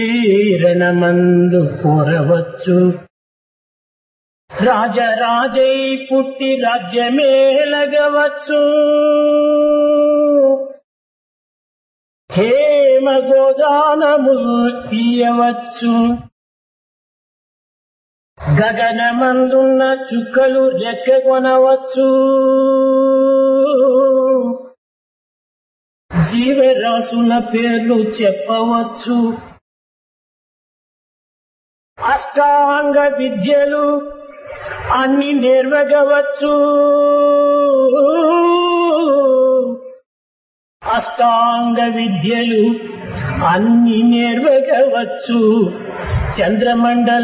రణమందు కోరవచ్చు రాజరాజై పుట్టి రాజ్యమేలగవచ్చు హేమ గోదానములు తీయవచ్చు గగనమందున్న చుక్కలు రెక్కగొనవచ్చు జీవరాశుల పేర్లు చెప్పవచ్చు అష్టాంగ విద్యలు అన్ని నేర్వగవచ్చు అష్టాంగ విద్యలు అన్ని నేర్వగవచ్చు చంద్రమండల